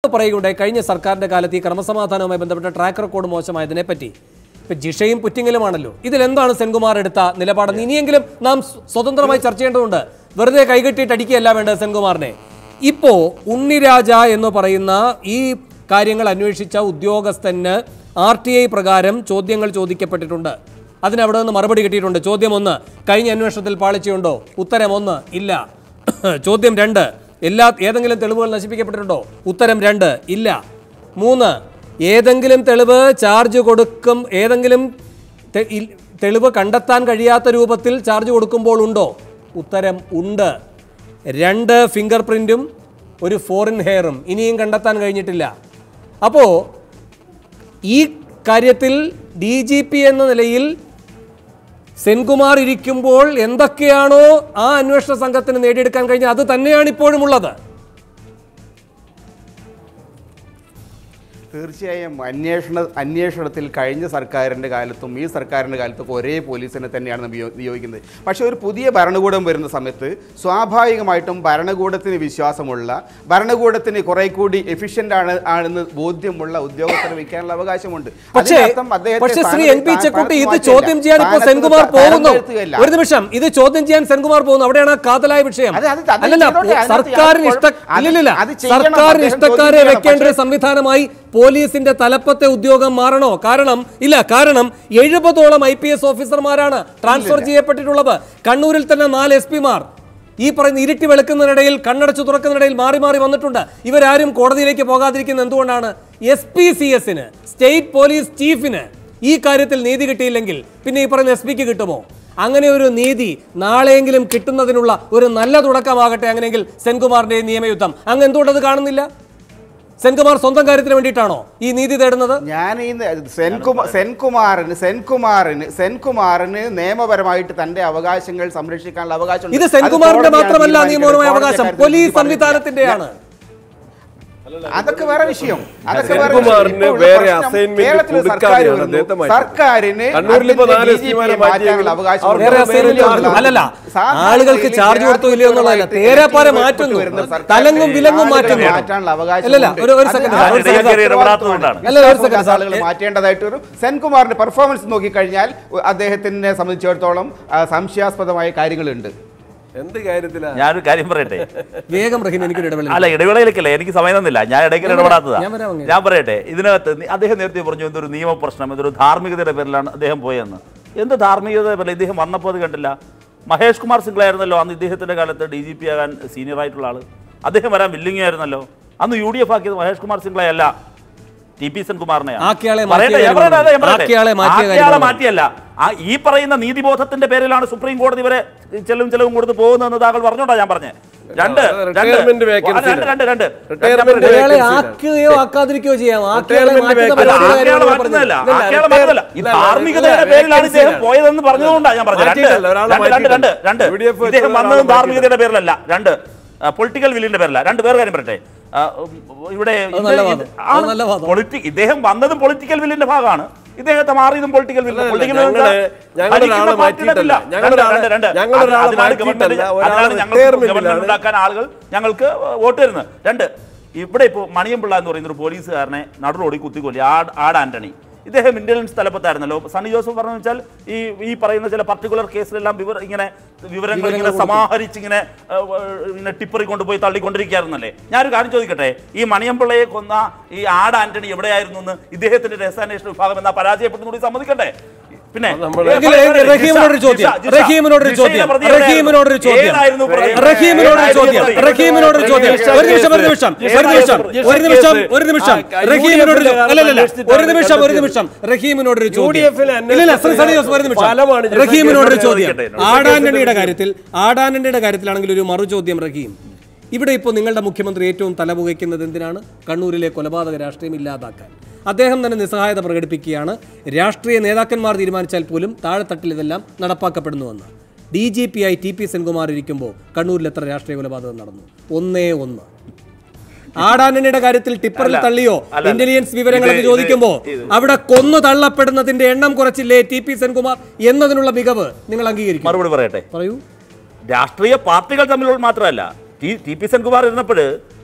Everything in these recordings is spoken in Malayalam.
പറയുകയുണ്ടായി കഴിഞ്ഞ സർക്കാരിന്റെ കാലത്ത് ഈ ക്രമസമാധാനവുമായി ബന്ധപ്പെട്ട ട്രാക്ക് റെക്കോർഡ് മോശമായതിനെ പറ്റി ഇപ്പൊ ജിഷയും പുറ്റിങ്ങലുമാണല്ലോ ഇതിലെന്താണ് സെൻകുമാർ എടുത്ത നിലപാടെന്ന് ഇനിയെങ്കിലും നാം സ്വ- സ്വതന്ത്രമായി ചർച്ച ചെയ്യേണ്ടതുണ്ട് വെറുതെ കൈകെട്ടിയിട്ട് അടിക്കുകയല്ല വേണ്ടത് സെൻകുമാറിനെ ഇപ്പോ ഉണ്ണിരാജ എന്ന് പറയുന്ന ഈ കാര്യങ്ങൾ അന്വേഷിച്ച ഉദ്യോഗസ്ഥന് ആർ ടി ഐ പ്രകാരം ചോദ്യങ്ങൾ ചോദിക്കപ്പെട്ടിട്ടുണ്ട് അതിന് അവിടെ നിന്ന് മറുപടി കിട്ടിയിട്ടുണ്ട് ചോദ്യം ഒന്ന് കഴിഞ്ഞ അന്വേഷണത്തിൽ പാളിച്ചയുണ്ടോ ഉത്തരം ഒന്ന് ഇല്ല ചോദ്യം രണ്ട് എല്ലാ ഏതെങ്കിലും തെളിവുകൾ നശിപ്പിക്കപ്പെട്ടിട്ടുണ്ടോ ഉത്തരം രണ്ട് ഇല്ല മൂന്ന് ഏതെങ്കിലും തെളിവ് ചാർജ് കൊടുക്കും ഏതെങ്കിലും തെ- ഇൽ- തെളിവ് കണ്ടെത്താൻ കഴിയാത്ത രൂപത്തിൽ ചാർജ് കൊടുക്കുമ്പോൾ ഉണ്ടോ ഉത്തരം ഉണ്ട് രണ്ട് ഫിംഗർ പ്രിന്റും ഒരു ഫോറിൻ ഹെയറും ഇനിയും കണ്ടെത്താൻ കഴിഞ്ഞിട്ടില്ല അപ്പോൾ ഈ കാര്യത്തിൽ ഡി ജി പി എന്ന നിലയിൽ സെൻകുമാർ ഇരിക്കുമ്പോൾ എന്തൊക്കെയാണോ ആ അന്വേഷണ സംഘത്തിന് നേടിയെടുക്കാൻ കഴിഞ്ഞത് അത് തന്നെയാണ് ഇപ്പോഴും ഉള്ളത് തീർച്ചയായും അന്വേഷണ അന്വേഷണത്തിൽ കഴിഞ്ഞ സർക്കാരിൻ്റെ കാലത്തും ഈ സർക്കാരിൻ്റെ കാലത്തും ഒരേ പോലീസിനെ തന്നെയാണ് നിയോ- നിയോഗിക്കുന്നത് പക്ഷേ ഒരു പുതിയ ഭരണകൂടം വരുന്ന സമയത്ത് സ്വാഭാവികമായിട്ടും ഭരണകൂടത്തിന് വിശ്വാസമുള്ള ഭരണകൂടത്തിന് കുറെ കൂടി എഫിഷ്യൻ്റ് ആണ് ആണെന്ന് ബോധ്യമുള്ള ഉദ്യോഗസ്ഥരെ വയ്ക്കാനുള്ള അവകാശമുണ്ട് പക്ഷേ അതിനർത്ഥം അദ്ദേഹത്തെ പക്ഷേ ശ്രീ സ്ഥാനത്ത് എൻ പി സ്ഥാ- ചെക്കുട്ടി ഇത് സ്ഥാനത്ത് ചോദ്യം ചെയ്യാൻ ഇപ്പോൾ സ്ഥാനത്ത് സെൻകുമാർ തരം പോകുന്നു താഴ്ത്തുകയല്ല. ഒരു നിമിഷം ഇത് ചോദ്യം ചെയ്യാൻ സെൻകുമാർ പോകുന്നു അവിടെയാണ് ആ കാതലായ വിഷയം അത് അത് അത് അല്ലല്ല ചെയ്തോട്ടെ, അതിനകത്ത് സർക്കാരിന് ഇഷ്ട യാതൊരു കുഴപ്പം- ഇല്ലില്ല അത് ചെയ്യണം, സർക്കാരിന് അദ്ദേഹം ഇഷ്ടക്കാരെ ചോദ്യം വെക്കേണ്ട ഒരു ചെയ്യണം. സംവിധാനമായി പോലീസിന്റെ തലപ്പത്തെ ഉദ്യോഗം മാറണോ കാരണം ഇല്ല കാരണം എഴുപതോളം ഐ പി എസ് ഓഫീസർമാരാണ് ട്രാൻസ്ഫർ ചെയ്യപ്പെട്ടിട്ടുള്ളത് കണ്ണൂരിൽ തന്നെ നാല് എസ് പിമാർ ഈ പറയുന്ന ഇരുട്ടി വെളുക്കുന്നതിനിടയിൽ കണ്ണടച്ചു തുറക്കുന്നതിനിടയിൽ മാറി മാറി വന്നിട്ടുണ്ട് ഇവരാരും കോടതിയിലേക്ക് പോകാതിരിക്കുന്നത് എന്തുകൊണ്ടാണ് എസ് പി സി എസിന് സ്റ്റേറ്റ് പോലീസ് ചീഫിന് ഈ കാര്യത്തിൽ നീതി കിട്ടിയില്ലെങ്കിൽ പിന്നെ ഈ പറയുന്ന എസ് പിക്ക് കിട്ടുമോ അങ്ങനെ ഒരു നീതി നാളെയെങ്കിലും കിട്ടുന്നതിനുള്ള ഒരു നല്ല തുടക്കമാകട്ടെ അങ്ങനെയെങ്കിൽ സെൻകുമാറിന്റെ ഈ നിയമയുദ്ധം അങ്ങ് എന്തുകൊണ്ടത് കാണുന്നില്ല സെൻകുമാർ സ്വന്തം കാര്യത്തിന് വേണ്ടിയിട്ടാണോ ഈ നീതി തേടുന്നത് ഞാൻ ഈ സെൻകുമാർ സെൻകുമാറിന് സെൻകുമാറിന് സെൻകുമാറിന് നിയമപരമായിട്ട് തന്റെ അവകാശങ്ങൾ സംരക്ഷിക്കാനുള്ള അവകാശം ഇത് സെൻകുമാറിന്റെ മാത്രമല്ല നിയമപരമായ അവകാശം പോലീസ് സംവിധാനത്തിന്റെയാണ് അതൊക്കെ വേറെ വിഷയം അതൊക്കെ വേറെ സെൻകുമാറിന് വിഷയം. ഇപ്പോൾ ഉള്ള വേറെ പ്രശ്നം assignment കേരളത്തിലെ സർക്കാർ കൊടുക്കാതെയാണ് വരുന്നു. അദ്ദേഹത്തെ മാറ്റിയത്. സർക്കാരിന് കണ്ണൂരിൽ ഇപ്പോൾ അതിന്റെ നാല് DGP യെ എസ്പിമാരെ മാറ്റാനുള്ള മാറ്റിയെങ്കിൽ അവകാശം അവർക്ക് വേറെ ഉണ്ട്. assignment കൊടുക്കില്ല. അല്ലല്ല ആളുകൾക്ക് ചാർജ് കൊടുത്തു ഇല്ലയോ എന്നുള്ളതല്ല തേരെ പാരെ മാറ്റുന്നു തലങ്ങും വിലങ്ങും മാറ്റുന്നു മാറ്റാനുള്ള അവകാശം അല്ലല്ല ഉണ്ട്. ഒരു ഒരു അത് സെക്കൻഡ് ആ ഒരു ഇടയ്ക്ക് സെക്കൻഡ് ഇടപെടാത്തതുകൊണ്ടാണ്. അല്ല, ഒരു second, ആളുകൾ sir. മാറ്റേണ്ടതായിട്ട് വരും സെൻകുമാറിന്റെ പെർഫോമൻസ് നോക്കിക്കഴിഞ്ഞാൽ അദ്ദേഹത്തിനെ സംബന്ധിച്ചിടത്തോളം ആ, സംശയാസ്പദമായ കാര്യങ്ങളുണ്ട് എന്ത് കാര്യത്തിലാ ഞാനൊരു കാര്യം പറയട്ടെ വേഗം റഹീം എനിക്കൊരു ഇടവേള അല്ല ഇടവേളയിലേക്കല്ല എനിക്ക് സമയം തന്നില്ല ഞാൻ ഇടയ്ക്ക് ഇടപെടാത്തതാ ഞാൻ വരാം അങ്ങ്. ഞാൻ പറയട്ടെ ഇതിനകത്ത് നി- അദ്ദേഹം നേരത്തെ പറഞ്ഞു എന്തൊരു നിയമ പ്രശ്നം എന്തൊരു ധാർമ്മികതയുടെ പേരിലാണ് അദ്ദേഹം പോയെന്ന് എന്ത് ധാർമ്മികതയുടെ പേരിൽ ഇദ്ദേഹം വന്നപ്പോൾ അത് കണ്ടില്ല മഹേഷ് കുമാർ സിംഗ്ല ആയിരുന്നല്ലോ അന്ന് ഇദ്ദേഹത്തിന്റെ കാലത്ത് ഡി ജി പി ആകാൻ സീനിയർ ആയിട്ടുള്ള ആള് അദ്ദേഹം വരാൻ വില്ലിംഗ് ആയിരുന്നല്ലോ അന്ന് യു ഡി എഫ് ആക്കിയത് മഹേഷ് കുമാർ സിംഗ്ലയല്ല ടി പി സെൻകുമാറിനെയാണ് ആക്കിയാളെ മാറ്റിയ പറയട്ടെ, ഞാൻ കാര്യം പറയട്ടെ, അതെ, ഞാൻ പറഞ്ഞു. പറയട്ടെ. ആക്കിയാളെ മാറ്റിയ കാര്യം ആക്കിയാളെ പറഞ്ഞു. മാറ്റിയല്ല ആ ഈ പറയുന്ന നീതിബോധത്തിന്റെ പേരിലാണ് സുപ്രീം കോടതി വരെ ചെലവും ചെലവും കൊടുത്ത് പോകുന്നതെന്ന് താങ്കൾ പറഞ്ഞോണ്ടാ ഞാൻ പറഞ്ഞത് രണ്ട് അത് രണ്ട് retirement vacancy രണ്ട് രണ്ട് രണ്ട് Retirement രണ്ട് അയാളെ vacancy ആക്കുകയോ ആക്കാതിരിക്കുകയോ ചെയ്യാം ആക്കിയാളെ Retirement മാറ്റുന്ന vacancy. അല്ല, പരിപാടിയുടെ ആക്കിയാളെ കാര്യമാണ് മാറ്റുന്നതല്ല പറഞ്ഞത്. ആക്കിയാളെ മാറ്റുന്നതല്ല ഈ ഇല്ല, ധാർമ്മികതയുടെ ഇല്ല, പേരിലാണ് vacancy ഇദ്ദേഹം ഇല്ല. പോയതെന്ന് പറഞ്ഞതുകൊണ്ടാണ് ഞാൻ പറഞ്ഞത് രണ്ട് മാറ്റിയിട്ടല്ല, ഒരാളെ രണ്ട് രണ്ട് രണ്ട് മാറ്റിയിട്ടില്ല. രണ്ട് UDF വെച്ച് ഇദ്ദേഹം ഒരാളെ വന്നതും മാറ്റിയിട്ടില്ല. ധാർമ്മികതയുടെ പേരിലല്ല രണ്ട് പൊളിറ്റിക്കൽ വില്ലിന്റെ പേരില രണ്ട് വേറെ കാര്യം പറയട്ടെ ആ, ഉം, ഇവിടെ അത് നല്ല വാദം. അത് നല്ല വാദം. പൊളിറ്റി ഇദ്ദേഹം വന്നതും പൊളിറ്റിക്കൽ വില്ലിന്റെ ഭാഗമാണ് ഇദ്ദേഹത്തെ മാറിയതും പൊളിറ്റിക്കൽ വില്ല് അല്ല, പൊളിറ്റിക്കൽ ഞങ്ങള് ഞങ്ങള് ഒരാളെ മാറ്റിയിട്ടല്ല. ഞങ്ങള് ഒരാളെ- ഞങ്ങള് ഒരാളെ മാറ്റിയിട്ടല്ല. ഒരാളെ retirement ഗവൺമെന്റ് ലാണ്. ഉണ്ടാക്കാൻ ആളുകൾ ഞങ്ങൾക്ക് വോട്ട് തരുന്നത് രണ്ട് ഇവിടെ ഇപ്പോൾ മണിയമ്പിള്ള എന്ന് പറയുന്ന ഒരു പോലീസുകാരനെ നടു റോഡിൽ കുത്തിക്കൊല്ലി ആഡ് ആഡ് ആന്റണി ഇദ്ദേഹം ഇന്റലിജൻസ് തലപ്പത്തായിരുന്നല്ലോ സണ്ണി ജോസഫ് പറഞ്ഞു വെച്ചാൽ ഈ ഈ പറയുന്ന ചില പർട്ടിക്കുലർ കേസിലെല്ലാം വിവര ഇങ്ങനെ വിവരങ്ങൾ ഇങ്ങനെ സമാഹരിച്ച് ഇങ്ങനെ ഏഹ്, ഏഹ്, ഇങ്ങനെ ടിപ്പറി കൊണ്ടുപോയി തള്ളിക്കൊണ്ടിരിക്കുകയായിരുന്നല്ലേ ഞാനൊരു കാര്യം ചോദിക്കട്ടെ ഈ മണിയമ്പിള്ളയെ കൊന്ന ഈ ആഡ് ആന്റണി എവിടെയായിരുന്നു എന്ന് ഇദ്ദേഹത്തിന്റെ രഹസ്യാന്വേഷണ വിഭാഗം എന്നാ പരാജയപ്പെട്ടു കൂടി സമ്മതിക്കണ്ടേ പിന്നെ നമ്മള് എങ്കിൽ റഹീമിനോടൊരു ചോദ്യം റഹീമിനോടൊരു ചോദ്യം റഹീമിനോടൊരു ചോദ്യം റഹീമിനോടൊരു ചോദ്യം റഹീമിനോടൊരു ചോദ്യം ഒരു നിമിഷം ഒരു നിമിഷം ഒരു നിമിഷം ഒരു നിമിഷം ഒരു നിമിഷം റഹീമിനോടൊരു ചോ- അല്ലല്ല ഒരു നിമിഷം ഒരു നിമിഷം റഹീമിനോടൊരു ചോദ്യം UDF ലെ അന്വേഷണത്തിൽ ഇല്ലില്ല ശ്രീ സണ്ണി ജോസഫ് ഒരു നിമിഷം ഫലമാണ് ജസ്റ്റിസ് റഹീമിനോടൊരു കേസെടുത്ത് ചോദ്യം ചോദിക്കട്ടെ. ആടാന്റണിയുടെ കാര്യത്തിൽ ആടാന്റണിയുടെ കാര്യത്തിലാണെങ്കിൽ ഒരു മറു ചോദ്യം റഹീം ഇവിടെ ഇപ്പോൾ നിങ്ങളുടെ മുഖ്യമന്ത്രി ഏറ്റവും തലപുകയ്ക്കുന്നത് എന്തിനാണ് കണ്ണൂരിലെ കൊലപാതക രാഷ്ട്രീയം ഇല്ലാതാക്കാൻ അദ്ദേഹം തന്നെ നിസ്സഹായത പ്രകടിപ്പിക്കുകയാണ് രാഷ്ട്രീയ നേതാക്കന്മാർ തീരുമാനിച്ചാൽ പോലും താഴെത്തട്ടിൽ ഇതെല്ലാം നടപ്പാക്കപ്പെടുന്നുവെന്ന് ഡി ജി പി ആയി ടി പി സെൻകുമാർ ഇരിക്കുമ്പോൾ കണ്ണൂരിൽ എത്ര രാഷ്ട്രീയ കൊലപാതകം നടന്നു ഒന്നേ ഒന്ന് ആടാനണിയുടെ കാര്യത്തിൽ ടിപ്പറിൽ തള്ളിയോ അല്ല. ഇന്റലിജൻസ് വിവരങ്ങൾ എന്ന് ഇത് ചോദിക്കുമ്പോൾ അവിടെ കൊന്നു തള്ളപ്പെടുന്നതിന്റെ എണ്ണം കുറച്ചില്ലേ ടി പി സെൻകുമാർ എന്നതിനുള്ള മികവ് നിങ്ങൾ അംഗീകരിക്കും മറുപടി പറയട്ടെ പറയൂ രാഷ്ട്രീയ പാർട്ടികൾ തമ്മിലുള്ള മാത്രമല്ല ടി ടി പി സെൻകുമാർ ഇരുന്നപ്പോൾ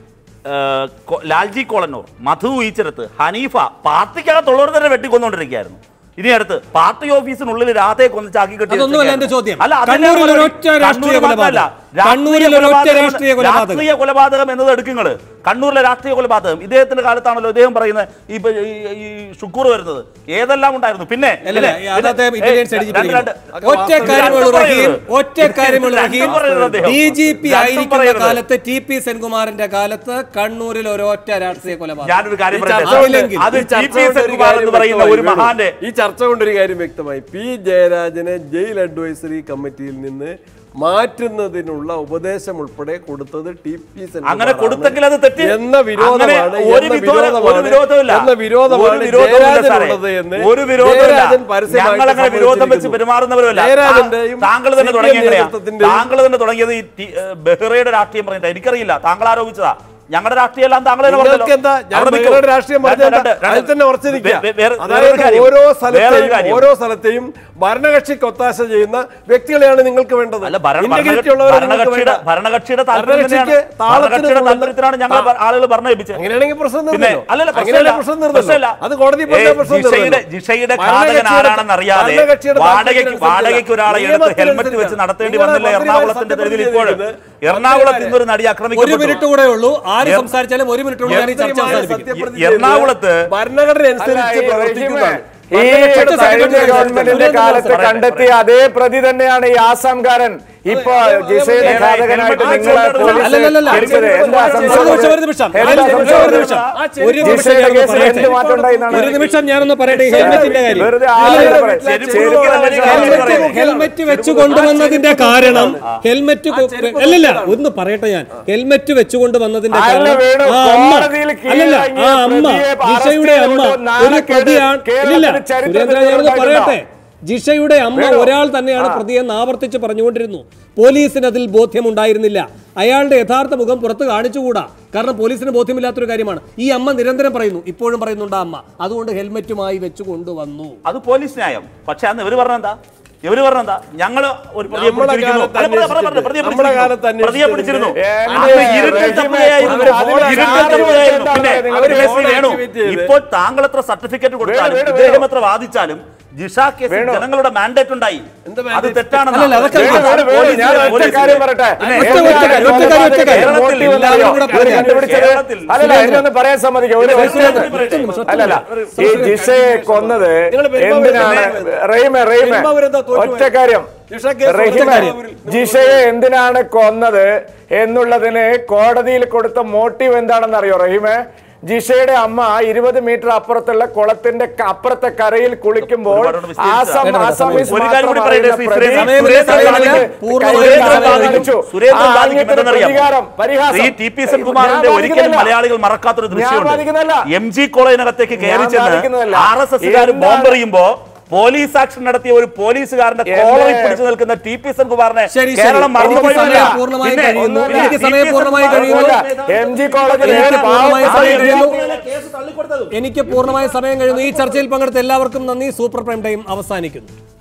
ഏഹ്, കൊ- ലാൽജി കോളന്നൂർ മധു ഈച്ചരത്ത് ഹനീഫ പാർട്ടിക്കകത്തുള്ളവർ തന്നെ വെട്ടിക്കൊന്നുകൊണ്ടിരിക്കുകയായിരുന്നു ഇനി അടുത്ത് പാർട്ടി ഓഫീസിനുള്ളിൽ രാധയെ കൊന്ന് ചാക്കി കെട്ടി അതൊന്നുമല്ല വെച്ചേക്കായിരുന്നു. എന്റെ ചോദ്യം. അല്ല, അതല്ല കണ്ണൂരിൽ ഞാൻ ഒരൊറ്റ പറഞ്ഞത്. രാഷ്ട്രീയ കണ്ണൂർ മാത്രമല്ല. കൊലപാതകം. കണ്ണൂരിൽ ഒരൊറ്റ കൊലപാതകം രാഷ്ട്രീയ കൊലപാതകം. രാഷ്ട്രീയ കൊലപാതകം എന്നത് എടുക്കുങ്ങൾ കണ്ണൂരിലെ രാഷ്ട്രീയ കൊലപാതകം ഇദ്ദേഹത്തിന്റെ കാലത്താണല്ലോ ഇദ്ദേഹം പറയുന്നത് ഈ പ- ഈ- ഈ ഷുക്കൂർ വരുന്നത് ഏതെല്ലാം ഉണ്ടായിരുന്നു പിന്നെ അല്ല, അല്ല, പിന്നെ- അത് അദ്ദേഹം ഏ, ഇന്റലിജൻസ് രണ്ട്, രണ്ട്. അടിച്ചിരിക്കുന്നു. ഒറ്റ കാര്യമുള്ളൂ രണ്ടും റഹീം പറയരുത്. ഒറ്റ കാര്യമുള്ളൂ രണ്ടും റഹീം പറയരുത് അദ്ദേഹം. ഡി ജി പി രണ്ടും ആയിരിക്കുന്ന പറയരുത്. കാലത്ത് ടി പി സെൻകുമാറിന്റെ കാലത്ത് കണ്ണൂരിൽ ഒരൊറ്റ രാഷ്ട്രീയ കൊലപാതകം ഞാനൊരു കാര്യം ഈ പറയട്ടെ. ചർച്ച കൊണ്ട് അതില്ലെങ്കിൽ അത് ഈ ചർച്ച ടി പി കൊണ്ട് ഒരു സെൻകുമാർ കാര്യം എന്ന് പറയുന്ന ഒരു വ്യക്തമായി മഹാന്റെ ഈ ചർച്ച കൊണ്ടൊരു കാര്യം വ്യക്തമായി പി ജയരാജനെ ജയിൽ അഡ്വൈസറി കമ്മിറ്റിയിൽ നിന്ന് മാറ്റുന്നതിനുള്ള ഉപദേശം ഉൾപ്പെടെ കൊടുത്തത് ടി പി സെൻകുമാറാണ് അങ്ങനെ കൊടുത്തെങ്കിൽ അത് തെറ്റ്. എന്ന വിരോധമാണ് അങ്ങനെ ഒരു എന്ന വിധോ- ഒരു വിരോധമാണ് വിരോധവുമില്ല. എന്ന വിരോധമാണ് ഒരു വിരോധവുമില്ല ജയരാജനുള്ളത് സാറേ. എന്ന് ഒരു വിരോധവുമില്ല. ജയരാജൻ പരസ്യമായിട്ട് ഞങ്ങൾ അങ്ങനെ വിരോധം വെച്ച് സമ്മതിച്ചിരിക്കുന്നു. പെരുമാറുന്നവരല്ല ജയരാജന്റെയും താങ്കൾ തന്നെ CPM തുടങ്ങിയ എങ്ങനെയാ? നേതൃത്വത്തിന്റെയും താങ്കൾ തന്നെ തുടങ്ങിയത് ഈ ടി- ഏഹ് ബെഹ്റയുടെ രാഷ്ട്രീയം പറഞ്ഞിട്ട് എനിക്കറിയില്ല താങ്കൾ ആരോപിച്ചതാ ഞങ്ങളുടെ രാഷ്ട്രീയം എല്ലാം താങ്കൾ തന്നെ നിങ്ങൾക്ക് പറഞ്ഞല്ലോ. എന്താ ഞാൻ അവിടെ നിൽക്കൂ. ബഹ്റയുടെ രാഷ്ട്രീയം രണ്ട്, പറഞ്ഞത് രണ്ട്, രണ്ട്. അതിൽ തന്നെ ഉറച്ചിരിക്കുക വേ- വേ- വേറെ- വേറൊരു അതായത് കാര്യം. ഓരോ വേറൊരു സ്ഥലത്തെയും കാര്യം. ഓരോ സ്ഥലത്തെയും ഭരണകക്ഷിക്ക് ഒത്താശ ചെയ്യുന്ന വ്യക്തികളെയാണ് നിങ്ങൾക്ക് വേണ്ടത് അല്ല ഭരണ- Integrity ഭരണ- ഉള്ളവരെ നിങ്ങൾക്ക് ഭരണകക്ഷിയുടെ വേണ്ട. ഭരണകക്ഷിയുടെ താല്പര്യം ഭരണകക്ഷിക്ക് തന്നെയാണ് താളത്തിന് ഭരണകക്ഷിയുടെ പോകുന്ന- താല്പര്യത്തിനാണ് ഞങ്ങൾ താ- ആളുകൾ ഭരണമേൽപ്പിച്ചത് അങ്ങനെയാണെങ്കിൽ പ്രശ്നം പിന്നെ തീർന്നല്ലോ. അല്ലല്ല അങ്ങനെയാണെങ്കിൽ പ്രശ്നമില്ല. പ്രശ്നം പ്രശ്നമില്ല. തീർന്നല്ലോ. അത് കോടതി പറഞ്ഞ ഏ, പ്രശ്നം ജിഷയുടെ തീർന്നല്ലോ. ജിഷയുടെ ഭരണകക്ഷിയുടെ- ഘാതകൻ ആരാണെന്ന് അറിയാതെ ഭരണകക്ഷിയുടെ വാടകയ്ക്ക് താല്പര്യം വാടകയ്ക്ക് ഒരാളെ എടുത്ത് നിയമത്തിനനുസരിച്ച് ഹെൽമെറ്റ് വെച്ച് നടത്തേണ്ടി നിങ്ങളെ വന്നില്ല മന്ത്രിമാരെ എറണാകുളത്തിന്റെ തെരുവിൽ ഇപ്പോൾ സത്യപ്രതിജ്ഞ എറണാകുളത്ത് ചെയ്ത് ഇന്നൊരു നടി ഒരു ആക്രമിക്കപ്പെട്ടു മിനിറ്റ് കൂടെ ഉള്ളൂ ആര് എർ- സംസാരിച്ചാലും ഒരു മിനിറ്റ് കൊണ്ട് ഞാൻ ഈ ചർച്ച മന്ത്രിമാരെ അവസാനിപ്പിക്കും സത്യപ്രതിജ്ഞ എറണാകുളത്ത് ചെയ്ത് ഭരണഘടന അനുസരിച്ച് അല്ല, ഈ പ്രവർത്തിക്കുന്നതാണ് ഈ ഭരണകക്ഷിയുടെ കഴിഞ്ഞ താല്പര്യം ഗവൺമെന്റിന്റെ സുരേന്ദ്രൻ കാലത്ത് പറയട്ടെ, കണ്ടെത്തിയ അതേ പ്രതി തന്നെയാണ് ഈ ആസാംകാരൻ ഇപ്പൊ ജിസയുടെ ഏതാ, ഘാതകനായിട്ട് ഹെൽമെറ്റ് നിങ്ങളെ വെച്ചുകൊണ്ട് പോലീസ് അല്ലല്ലല്ല. പിടിച്ചത് എന്താ ഒരു സംഭവം? നിമിഷം, ഒരു നിമിഷം. എന്താ ഒരു നിമിഷം, സംഭവം? ഒരു നിമിഷം. ഒരു നിമിഷം ജിസയുടെ ഞാനൊന്ന് കേസിൽ പറയട്ടെ. എന്ത് മാറ്റം ഉണ്ടായി എന്നാണ് ഒരു നിമിഷം ഞാനൊന്ന് പറയട്ടെ ഈ ഹെൽമെറ്റിന്റെ കാര്യം വെറുതെ അല്ല, ആളുകളെ അല്ല, പറയും. ചെരുപ്പ് ചെരുപ്പ് വെച്ച് വെച്ച് കാര്യം ഹെൽമെറ്റ് ഹെൽമെറ്റ് വെച്ച് കൊണ്ടുവന്നതിന്റെ കാരണം ഹെൽമെറ്റ് കൊ- അല്ലല്ല ഒന്ന് പറയട്ടെ ഞാൻ ഹെൽമെറ്റ് വെച്ചുകൊണ്ട് വന്നതിന്റെ അല്ല, കാരണം വേണു, ആ അമ്മ കോടതിയിൽ അല്ലല്ല കീഴടങ്ങിയ ആ അമ്മ പ്രതിയെ ജിഷയുടെ അറസ്റ്റ് അമ്മ ചെയ്തുകൊണ്ട് ഒരു നാണക്കേട് പ്രതിയാണ് കേരളത്തിന്റെ ഇല്ല ചരിത്രത്തിൽ സുരേന്ദ്രൻ ഞാനൊന്ന് ഉണ്ടായിട്ടുണ്ടോ? പറയട്ടെ ജിഷയുടെ അമ്മ വേണു, ഒരാൾ തന്നെയാണ് പ്രതിയെന്ന് ആവർത്തിച്ച് പറഞ്ഞുകൊണ്ടിരുന്നു പോലീസിന് അതിൽ ബോധ്യമുണ്ടായിരുന്നില്ല അയാളുടെ യഥാർത്ഥ മുഖം പുറത്ത് കാണിച്ചുകൂടാ കാരണം പോലീസിന് ബോധ്യമില്ലാത്തൊരു കാര്യമാണ് ഈ അമ്മ നിരന്തരം പറയുന്നു ഇപ്പോഴും പറയുന്നുണ്ട് ആ അമ്മ അതുകൊണ്ട് ഹെൽമെറ്റുമായി വെച്ച് കൊണ്ടുവന്നു അത് പോലീസ് ന്യായം പക്ഷെ അന്ന് ഇവര് പറഞ്ഞെന്താ ഇവര് പറഞ്ഞെന്താ ഞങ്ങള് ഒരു പ്രതിയെ നമ്മളെ പിടിച്ചിരിക്കുന്നു. കാലത്ത് അല്ല, പറഞ്ഞോ, പറഞ്ഞോ, പറഞ്ഞോ, പ്രതിയെ നമ്മളെ കാലത്ത് പിടിച്ചിരിക്കുന്നു. പ്രതിയെ അന്വേഷിച്ചതിന് പിടിച്ചിരുന്നു എന്റെ അന്ന് ഇരുട്ടിൽ റഹീമെ, തപ്പുകയായിരുന്നു. അവര് അതിന് ഇരുട്ടിൽ ആദ്യം തപ്പുകയായിരുന്നു. എന്താണ് പിന്നെ നിങ്ങൾ ഒരു കേസിൽ ഫോൺ വേണു ആക്ടിവേറ്റ് ചെയ്ത് ഇപ്പോൾ താങ്കൾ എത്ര സർട്ടിഫിക്കറ്റ് കൊടുത്താലും വേണു, ഇദ്ദേഹം വേണു. എത്ര വാദിച്ചാലും ജിഷ കേസിൽ വേണു. ജനങ്ങളുടെ മാൻഡേറ്റ് ഉണ്ടായി എന്ത് അത് mandate? തെറ്റാണെന്ന് അല്ലല്ല, അതൊക്കെ വേണു, വേണു, വേണു, ഞാൻ ഒറ്റ കാര്യം പറയട്ടെ ഒറ്റ- ഒറ്റ കാര്യം, ഒറ്റ കാര്യം, ഒറ്റ കാര്യം. മോട്ടീവ് എന്താ എല്ലാവരും അറിയോ? കൂടെ ഇവര് പറയാം. കണ്ടുപിടിച്ചത് കേരളത്തിൽ അല്ലല്ല എന്നെ ഒന്ന് പറയാൻ സമ്മതിക്കാം ഒരു ഒറ്റ സുരേന്ദ്രൻ അല്ലല്ല ഈ ജിഷയെ കൊന്നത് നിങ്ങള് പെരുമ്പാവൂർ എന്തിനാണ് തന്നെ- റഹീമെ റഹീമെ പെരുമ്പാവൂരെന്താ തോറ്റുപോയത്? ഒറ്റ കാര്യം ജിഷ കേസ് റഹീമെ ഒറ്റ കാര്യം. ജിഷയെ എന്തിനാണ് കൊന്നത് എന്നുള്ളതിന് കോടതിയിൽ കൊടുത്ത മോട്ടീവ് എന്താണെന്ന് അറിയോ റഹീമെ ജിഷയുടെ അമ്മ ഇരുപത് മീറ്റർ അപ്പുറത്തുള്ള കുളത്തിന്റെ ക- അപ്പുറത്തെ കരയിൽ കുളിക്കുമ്പോൾ ഒരുപാട് വിസ്തരിച്ച- ആസാം വേണ്ട, വേണ്ട, ആസാമീസ് ഒരു കാര്യം കൂടി മാത്രം പറയട്ടെ, അറിയുന്ന ശ്രീ പ്രതി സമയമില്ല, സമയമില്ല. കൈ പൂർണ്ണ കൈ സമയം കാണിച്ചു. സുരേന്ദ്രൻ ആ ബാധിക്കും ആംഗ്യത്തിന് എന്തെന്നറിയാമോ? പ്രതികാരം, പരിഹാസം. ശ്രീ ടി പി സെൻകുമാറിന്റെ ഞാൻ ഒരിക്കലും ബാധിക്കുന്നില്ല. മലയാളികൾ മറക്കാത്തൊരു ദൃശ്യമുണ്ട് ബാധിക്കുന്നില്ല. എം ജി കോളേജിനകത്തേക്ക് കയറി ഞാൻ ചെന്ന് ബാധിക്കുന്നില്ല. ആർ എസ് എസ്കാർ എന്താണ്? ബോംബെറിയുമ്പോ പോലീസ് ആക്ഷൻ നടത്തിയ ഒരു പോലീസുകാരന്റെ എന്നെ- കോളറിൽ പിടിച്ചു നിൽക്കുന്ന ടി പി സെൻകുമാറിനെ ശരി, ശരി. കേരളം എനിക്ക് മറന്നുപോയിട്ടില്ല. സമയം പൂർണ്ണമായും പിന്നെ കഴിയുന്നു. ഒന്നുമില്ല. എനിക്ക് ടി. സമയം പി. പൂർണ്ണമായും സെൻകുമാർ കഴിയുന്നു. എം ജി കോളേജിൽ എനിക്ക് ഏത് പൂർണ്ണമായ പാവം സമയം കഴിയുന്നു കേസ് തള്ളിക്കൊടുത്തതും എനിക്ക് പൂർണ്ണമായ സമയം കഴിയുന്നു ഈ ചർച്ചയിൽ പങ്കെടുത്ത എല്ലാവർക്കും നന്ദി സൂപ്പർ പ്രൈം ടൈം അവസാനിക്കുന്നു